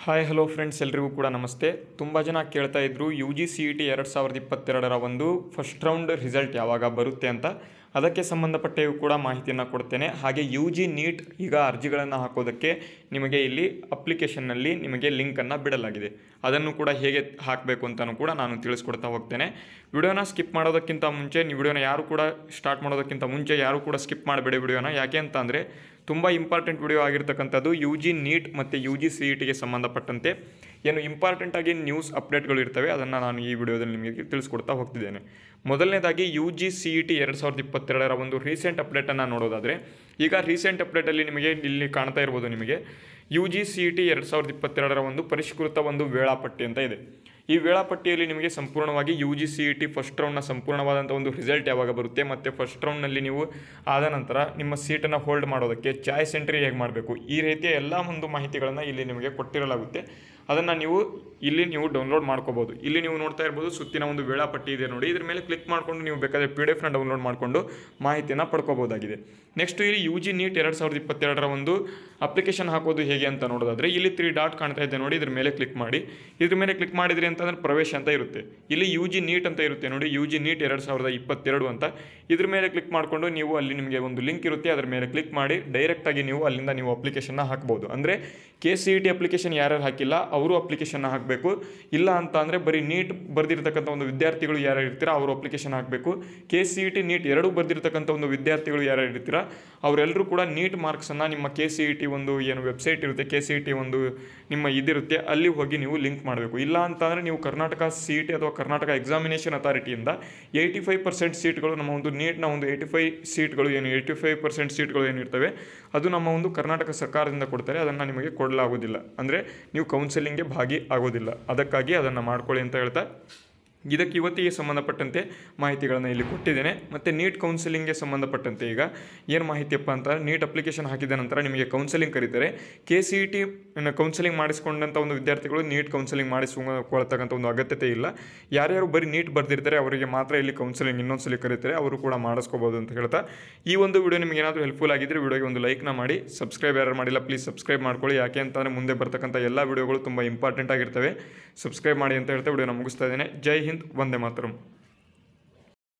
hi hello friends ಎಲ್ರಿಗೂ ಕೂಡ ನಮಸ್ತೆ ತುಂಬ ಜನ ಕೇಳ್ತಾ ಇದ್ರು U G C E T ಎರಡು ಸಾವಿರದ ಇಪ್ಪತ್ತೆರಡರ ಒಂದು ಫಸ್ಟ್ ರೌಂಡ್ ರಿಸಲ್ಟ್ ಯಾವಾಗ ಬರುತ್ತೆ ಅಂತ ಅದಕ್ಕೆ ಸಂಬಂಧಪಟ್ಟೆಯೂ ಕೂಡ ಮಾಹಿತಿಯನ್ನು ಕೊಡ್ತೇನೆ ಹಾಗೆ ಯು ಜಿ ನೀಟ್ ಈಗ ಅರ್ಜಿಗಳನ್ನು ಹಾಕೋದಕ್ಕೆ ನಿಮಗೆ ಇಲ್ಲಿ ಅಪ್ಲಿಕೇಶನ್ನಲ್ಲಿ ನಿಮಗೆ ಲಿಂಕನ್ನು ಬಿಡಲಾಗಿದೆ ಅದನ್ನು ಕೂಡ ಹೇಗೆ ಹಾಕಬೇಕು ಅಂತಲೂ ಕೂಡ ನಾನು ತಿಳಿಸ್ಕೊಡ್ತಾ ಹೋಗ್ತೇನೆ ವಿಡಿಯೋನ ಸ್ಕಿಪ್ ಮಾಡೋದಕ್ಕಿಂತ ಮುಂಚೆ ನೀವು ವಿಡಿಯೋನ ಯಾರು ಕೂಡ ಸ್ಟಾರ್ಟ್ ಮಾಡೋದಕ್ಕಿಂತ ಮುಂಚೆ ಯಾರು ಕೂಡ ಸ್ಕಿಪ್ ಮಾಡಬೇಡಿ ವಿಡಿಯೋನ ಯಾಕೆ ಅಂತ ಅಂದರೆ ತುಂಬ ಇಂಪಾರ್ಟೆಂಟ್ ವಿಡಿಯೋ ಆಗಿರ್ತಕ್ಕಂಥದ್ದು ಯು ಜಿ ನೀಟ್ ಮತ್ತು ಯು ಜಿ ಸಿ ಇ ಟಿಗೆ ಸಂಬಂಧಪಟ್ಟಂತೆ ಏನು ಇಂಪಾರ್ಟೆಂಟಾಗಿ ನ್ಯೂಸ್ ಅಪ್ಡೇಟ್ಗಳು ಇರ್ತವೆ ಅದನ್ನು ನಾನು ಈ ವಿಡಿಯೋದಲ್ಲಿ ನಿಮಗೆ ತಿಳಿಸ್ಕೊಡ್ತಾ ಹೋಗ್ತಿದ್ದೇನೆ ಮೊದಲನೇದಾಗಿ U G C E T ಎರಡು ಸಾವಿರದ ಇಪ್ಪತ್ತೆರಡರ ಒಂದು ರೀಸೆಂಟ್ ಅಪ್ಡೇಟನ್ನು ನೋಡೋದಾದರೆ ಈಗ ರೀಸೆಂಟ್ ಅಪ್ಡೇಟಲ್ಲಿ ನಿಮಗೆ ಇಲ್ಲಿ ಕಾಣ್ತಾ ಇರ್ಬೋದು ನಿಮಗೆ U G C E T ಎರಡು ಸಾವಿರದ ಇಪ್ಪತ್ತೆರಡರ ಒಂದು ಪರಿಷ್ಕೃತ ಒಂದು ವೇಳಾಪಟ್ಟಿ ಅಂತ ಇದೆ ಈ ವೇಳಾಪಟ್ಟಿಯಲ್ಲಿ ನಿಮಗೆ ಸಂಪೂರ್ಣವಾಗಿ U G C E T first ರೌಂಡ್ನ ಸಂಪೂರ್ಣವಾದಂಥ ಒಂದು ರಿಸಲ್ಟ್ ಯಾವಾಗ ಬರುತ್ತೆ ಮತ್ತು ಫಸ್ಟ್ ರೌಂಡ್ನಲ್ಲಿ ನೀವು ಆದ ನಂತರ ನಿಮ್ಮ ಸೀಟನ್ನು ಹೋಲ್ಡ್ ಮಾಡೋದಕ್ಕೆ ಚಾಯ್ಸ್ ಎಂಟ್ರಿ ಹೇಗೆ ಮಾಡಬೇಕು ಈ ರೀತಿಯ ಎಲ್ಲ ಒಂದು ಮಾಹಿತಿಗಳನ್ನು ಇಲ್ಲಿ ನಿಮಗೆ ಕೊಟ್ಟಿರಲಾಗುತ್ತೆ ಅದನ್ನು ನೀವು ಇಲ್ಲಿ ನೀವು ಡೌನ್ಲೋಡ್ ಮಾಡ್ಕೋಬೋದು ಇಲ್ಲಿ ನೀವು ನೋಡ್ತಾ ಇರ್ಬೋದು ಸುತ್ತಿನ ಒಂದು ವೇಳಾಪಟ್ಟಿ ಇದೆ ನೋಡಿ ಇದ್ರ ಮೇಲೆ ಕ್ಲಿಕ್ ಮಾಡಿಕೊಂಡು ನೀವು ಬೇಕಾದರೆ ಪಿ ಡಿ ಎಫ್ನ ಡೌನ್ಲೋಡ್ ಮಾಡಿಕೊಂಡು ಮಾಹಿತಿಯನ್ನು ಪಡ್ಕೋಬೋದಾಗಿದೆ ನೆಕ್ಸ್ಟ್ ಇಲ್ಲಿ ಯು ಜಿ ನೀಟ್ ಎರಡು ಸಾವಿರದ ಇಪ್ಪತ್ತೆರಡರ ಒಂದು ಅಪ್ಲಿಕೇಶನ್ ಹಾಕೋದು ಹೇಗೆ ಅಂತ ನೋಡೋದಾದರೆ ಇಲ್ಲಿ ತ್ರೀ ಡಾಟ್ ಕಾಣ್ತಾ ಇದೆ ನೋಡಿ ಇದ್ರ ಮೇಲೆ ಕ್ಲಿಕ್ ಮಾಡಿ ಇದ್ರ ಮೇಲೆ ಕ್ಲಿಕ್ ಮಾಡಿದ್ರಿ ಅಂತಂದ್ರೆ ಪ್ರವೇಶ ಅಂತ ಇರುತ್ತೆ ಇಲ್ಲಿ ಯು ಜಿ ನೀಟ್ ಅಂತ ಇರುತ್ತೆ ನೋಡಿ ಯು ಜಿ ನೀಟ್ ಎರಡು ಸಾವಿರದ ಇಪ್ಪತ್ತೆರಡು ಅಂತ ಇದ್ರ ಮೇಲೆ ಕ್ಲಿಕ್ ಮಾಡಿಕೊಂಡು ನೀವು ಅಲ್ಲಿ ನಿಮಗೆ ಒಂದು ಲಿಂಕ್ ಇರುತ್ತೆ ಅದರ ಮೇಲೆ ಕ್ಲಿಕ್ ಮಾಡಿ ಡೈರೆಕ್ಟಾಗಿ ನೀವು ಅಲ್ಲಿಂದ ನೀವು ಅಪ್ಲಿಕೇಶನ್ನ ಹಾಕ್ಬೋದು ಅಂದರೆ K C E T application ಯಾರ್ಯಾರು ಹಾಕಿಲ್ಲ ಅವರು ಅಪ್ಲಿಕೇಶನ್ನ ಹಾಕಬೇಕು ಇಲ್ಲ ಅಂತ ಅಂದರೆ ಬರೀ ನೀಟ್ ಬರೆದಿರ್ತಕ್ಕಂಥ ಒಂದು ವಿದ್ಯಾರ್ಥಿಗಳು ಯಾರು ಇರ್ತೀರಾ ಅವರು ಅಪ್ಲಿಕೇಶನ್ ಹಾಕಬೇಕು K C E T NEET ಎರಡೂ ಬರೆದಿರ್ತಕ್ಕಂಥ ಒಂದು ವಿದ್ಯಾರ್ಥಿಗಳು ಯಾರು ಇರ್ತೀರಾ ಅವರೆಲ್ಲರೂ ಕೂಡ ನೀಟ್ ಮಾರ್ಕ್ಸನ್ನು ನಿಮ್ಮ ಕೆ ಸಿ ಇ ಟಿ ಒಂದು ಏನು ವೆಬ್ಸೈಟ್ ಇರುತ್ತೆ ಕೆ ಸಿ ಇ ಟಿ ಒಂದು ನಿಮ್ಮ ಇದಿರುತ್ತೆ ಅಲ್ಲಿ ಹೋಗಿ ನೀವು ಲಿಂಕ್ ಮಾಡಬೇಕು ಇಲ್ಲ ಅಂತಂದರೆ ನೀವು ಕರ್ನಾಟಕ ಸಿ ಇ ಟಿ ಅಥವಾ ಕರ್ನಾಟಕ ಎಕ್ಸಾಮಿನೇಷನ್ ಅಥಾರಿಟಿಯಿಂದ ಏಯ್ಟಿ ಫೈವ್ ಪರ್ಸೆಂಟ್ ಸೀಟ್ಗಳು ನಮ್ಮ ಒಂದು ನೀಟ್ನ ಒಂದು ಏಯ್ಟಿ ಫೈವ್ ಸೀಟ್ಗಳು ಏನು ಏಯ್ಟಿ ಫೈವ್ ಪರ್ಸೆಂಟ್ ಸೀಟ್ಗಳು ಏನಿರ್ತವೆ ಅದು ನಮ್ಮ ಒಂದು ಕರ್ನಾಟಕ ಸರ್ಕಾರದಿಂದ ಕೊಡ್ತಾರೆ ಅದನ್ನು ನಿಮಗೆ ಕೊಡಲಾಗೋದಿಲ್ಲ ಅಂದರೆ ನೀವು ಕೌನ್ಸಿಲಿಂಗ್ಗೆ ಭಾಗಿ ಆಗೋದಿಲ್ಲ ಅದಕ್ಕಾಗಿ ಅದನ್ನು ಮಾಡ್ಕೊಳ್ಳಿ ಅಂತ ಹೇಳ್ತಾ ಇದಕ್ಕೆ ಇವತ್ತಿಗೆ ಸಂಬಂಧಪಟ್ಟಂತೆ ಮಾಹಿತಿಗಳನ್ನು ಇಲ್ಲಿ ಕೊಟ್ಟಿದ್ದೇನೆ ಮತ್ತು ನೀಟ್ ಕೌನ್ಸಿಲಿಂಗ್ಗೆ ಸಂಬಂಧಪಟ್ಟಂತೆ ಈಗ ಏನು ಮಾಹಿತಿಯಪ್ಪ ಅಂತ ನೀಟ್ ಅಪ್ಲಿಕೇಶನ್ ಹಾಕಿದ ನಂತರ ನಿಮಗೆ ಕೌನ್ಸಿಲಿಂಗ್ ಕರೀತಾರೆ K C E T counselling ಮಾಡಿಸ್ಕೊಂಡಂಥ ಒಂದು ವಿದ್ಯಾರ್ಥಿಗಳು ನೀಟ್ ಕೌನ್ಸಿಲಿಂಗ್ ಮಾಡಿಸ್ಕೊಳ್ತಕ್ಕಂಥ ಒಂದು ಅಗತ್ಯತೆ ಇಲ್ಲ ಯಾರ್ಯಾರು ಬರೀ ನೀಟ್ ಬರೆದಿರ್ತಾರೆ ಅವರಿಗೆ ಮಾತ್ರ ಇಲ್ಲಿ ಕೌನ್ಸಿಲಿಂಗ್ ಇನ್ನೊಂದ್ಸಲಿ ಕರೀತಾರೆ ಅವರು ಕೂಡ ಮಾಡಿಸ್ಕೋಬೋದು ಅಂತ ಹೇಳ್ತಾ ಈ ಒಂದು ವಿಡಿಯೋ ನಿಮಗೆ ಏನಾದರೂ ಹೆಲ್ಪ್ಫುಲ್ ಆಗಿದ್ದರೆ ವಿಡಿಯೋಗೆ ಒಂದು ಲೈಕ್ನ ಮಾಡಿ ಸಬ್ಸ್ಕ್ರೈಬ್ ಯಾರು ಮಾಡಿಲ್ಲ ಪ್ಲೀಸ್ ಸಬ್ಸ್ಕ್ರೈಬ್ ಮಾಡ್ಕೊಳ್ಳಿ ಯಾಕೆ ಅಂತಂದರೆ ಮುಂದೆ ಬರ್ತಕ್ಕಂಥ ಎಲ್ಲ ವಿಡಿಯೋಗಳು ತುಂಬ ಇಂಪಾರ್ಟೆಂಟ್ ಆಗಿರ್ತವೆ ಸಬ್ಸ್ಕ್ರೈಬ್ ಮಾಡಿ ಅಂತ ಹೇಳ್ತಾ ವಿಡಿಯೋನ ಮುಗಿಸ್ತಾ ಇದ್ದೇನೆ ಜೈ ಹಿಂದ್ ವಂದೇ ಮಾತರಂ